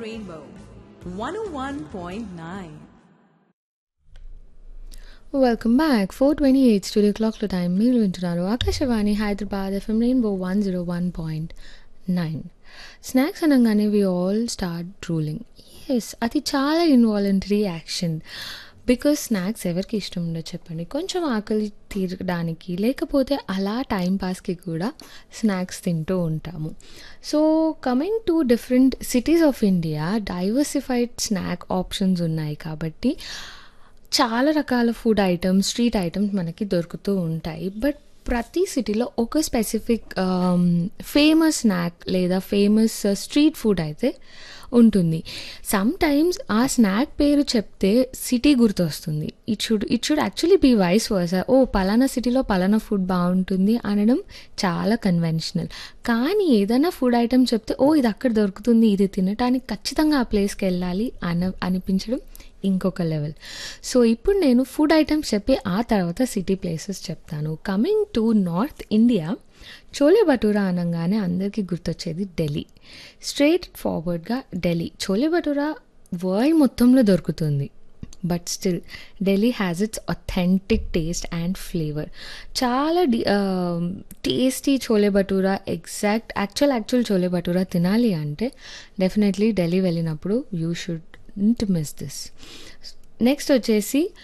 Rainbow 101.9. Welcome back four twenty eight studio క్లాక్లో time మీరు వింటున్నారు Akashvani Hyderabad FM rainbow one zero one point nine snacks అనగానే we all start drooling yes అది చాలా involuntary action because snacks ఎవరికి ఇష్టం ఉండదు చెప్పండి కొంచెం ఆకలి తీరడానికి లేకపోతే అలా టైం పాస్కి కూడా స్నాక్స్ తింటూ ఉంటాము so coming to different cities of India diversified snack options ఉన్నాయి కాబట్టి చాలా రకాల ఫుడ్ ఐటమ్స్ స్ట్రీట్ ఐటమ్స్ మనకి దొరుకుతూ ఉంటాయి బట్ ప్రతి సిటీలో ఒక స్పెసిఫిక్ ఫేమస్ స్నాక్ లేదా ఫేమస్ స్ట్రీట్ ఫుడ్ అయితే ఉంటుంది సమ్ టైమ్స్ ఆ స్నాక్ పేరు చెప్తే సిటీ గుర్తొస్తుంది it should it should actually be vice versa ఓ పలానా సిటీలో పలానా ఫుడ్ బాగుంటుంది అనడం చాలా కన్వెన్షనల్ కానీ ఏదైనా ఫుడ్ ఐటమ్ చెప్తే ఓ ఇది అక్కడ దొరుకుతుంది ఇది తినడానికి ఖచ్చితంగా ఆ ప్లేస్కి వెళ్ళాలి అన అనిపించడం ఇంకొక లెవెల్ సో ఇప్పుడు నేను ఫుడ్ ఐటమ్స్ చెప్పి ఆ తర్వాత సిటీ ప్లేసెస్ చెప్తాను coming to north India chole bhatura అనగానే అందరికీ గుర్తొచ్చేది ఢిల్లీ స్ట్రైట్ ఫార్వర్డ్గా ఢిల్లీ చోలే భటూరా వరల్డ్ మొత్తంలో దొరుకుతుంది but still Delhi has its authentic taste and flavour చాలా the tasty chole bhatura exact actual actual chole bhatura తినాలి అంటే డెఫినెట్లీ ఢిల్లీ వెళ్ళినప్పుడు you should miss this next వచ్చేసి